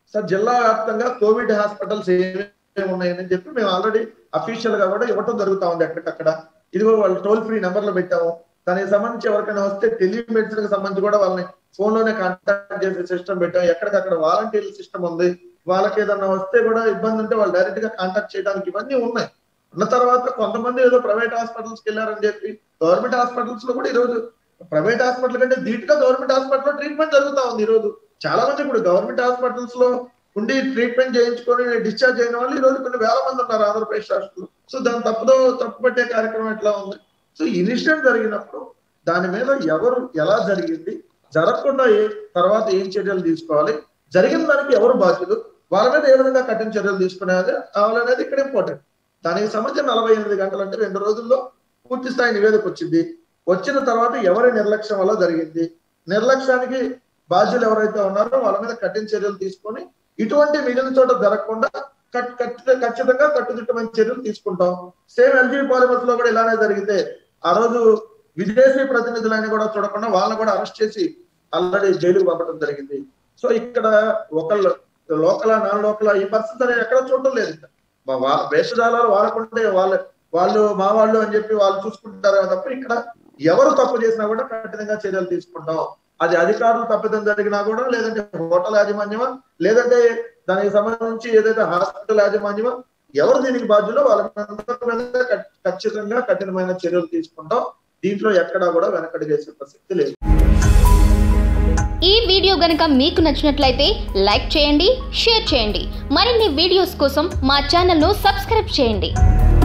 Sir జిల్లా వ్యాప్తంగా Covid hospitals ఏమేమి ఉన్నాయని చెప్పి మేము ఆల్రెడీ అఫీషియల్ గా కూడా ఇవ్వటం జరుగుతా ఉంది ఎక్కడికక్కడ ఇదిగో వాళ్ళు టోల్ ఫ్రీ నెంబర్లు పెట్టాము దానికి సంబంధించి ఎవరికైనా వస్తే టెలిమెడిసిన్ కి సంబంధించి కూడా వాళ్ళని ఫోన్ లోనే కాంటాక్ట్ చేసే సిస్టమ్ పెట్టాం ఎక్కడికక్కడ వాలంటీర్ సిస్టమ్ ఉంది వాళ్ళకి ఏదన్నా వస్తే కూడా ఇబ్బంది ఉంటే వాళ్ళు డైరెక్ట్ గా కాంటాక్ట్ చేయడానికి ఇవన్నీ ఉన్నాయి ఉన్న తర్వాత కొంతమంది ఏదో ప్రైవేట్ హాస్పిటల్స్ కి వెళ్ళారని చెప్పి గవర్నమెంట్ హాస్పిటల్స్ లో కూడా ఈరోజు ప్రైవేట్ హాస్పిటల్ కంటే ధీటుగా గవర్నమెంట్ హాస్పిటల్ లో ట్రీట్మెంట్ జరుగుతా ఉంది ఈ రోజు చాలా మంది ఇప్పుడు గవర్నమెంట్ హాస్పిటల్స్ లో ఉండి ట్రీట్మెంట్ చేయించుకొని డిశ్చార్జ్ అయిన వాళ్ళు ఈ రోజు కొన్ని వేల మంది ఉన్నారు ఆంధ్రప్రదేశ్ రాష్ట్రంలో సో దాని తప్పుదో తప్పు పెట్టే కార్యక్రమం ఎట్లా ఉంది సో ఇన్సిడెంట్ జరిగినప్పుడు దాని మీద ఎవరు ఎలా జరిగింది జరగకుండా ఏ తర్వాత ఏం చర్యలు తీసుకోవాలి జరిగిన దానికి ఎవరు బాధ్యులు వాళ్ళ మీద ఏ విధంగా కఠిన చర్యలు తీసుకునేది కావాలనేది ఇక్కడ ఇంపార్టెంట్ దానికి సంబంధించిన నలభై ఎనిమిది గంటలు అంటే రెండు రోజుల్లో పూర్తి స్థాయి నివేదిక వచ్చింది వచ్చిన తర్వాత ఎవరి నిర్లక్ష్యం వల్ల జరిగింది నిర్లక్ష్యానికి బాధ్యులు ఎవరైతే ఉన్నారో వాళ్ళ మీద కఠిన చర్యలు తీసుకొని ఇటువంటి మిగిలిన చోట జరగకుండా కట్- కట్- ఖచ్చితంగా కట్టుదిట్టమైన చర్యలు తీసుకుంటాం సేమ్ ఎల్జీ పాలిమర్స్ లో కూడా ఇలానే జరిగితే ఆ రోజు విదేశీ ప్రతినిధులని కూడా చూడకుండా వాళ్ళని కూడా అరెస్ట్ చేసి ఆల్రెడీ జైలుకు పంపడం జరిగింది సో ఇక్కడ ఒకళ్ళు లోకల్ నాన్ లోకల్ ఈ పరిస్థితి అనేది ఎక్కడ చూడటం లేదు ఇంకా. వా- వాళ్ళ వేషజాలాలు వాళ్ళకుంటే వాళ్ళ వాళ్ళు మా వాళ్ళు అని చెప్పి వాళ్ళు చూసుకుంటారు తప్ప ఇక్కడ ఎవరు తప్పు చేసినా కూడా కఠినంగా చర్యలు తీసుకుంటాం అది అధికారులు తప్పిదం జరిగినా కూడా లేదంటే హోటల్ యాజమాన్యమా లేదంటే దానికి సంబంధించి ఏదైతే హాస్పిటల్ యాజమాన్యమా ఎవరు దీనికి బాధ్యులో వాళ్ళ మీద ఖ- ఖచ్చితంగా కఠినమైన చర్యలు తీసుకుంటాం దీంట్లో ఎక్కడా కూడా వెనకడిగేసే ప్రసక్తి లేదు ఈ వీడియో గనుక మీకు నచ్చినట్లయితే లైక్ చేయండి షేర్ చేయండి మరిన్ని వీడియోస్ కోసం మా ఛానల్ను సబ్స్క్రైబ్ చేయండి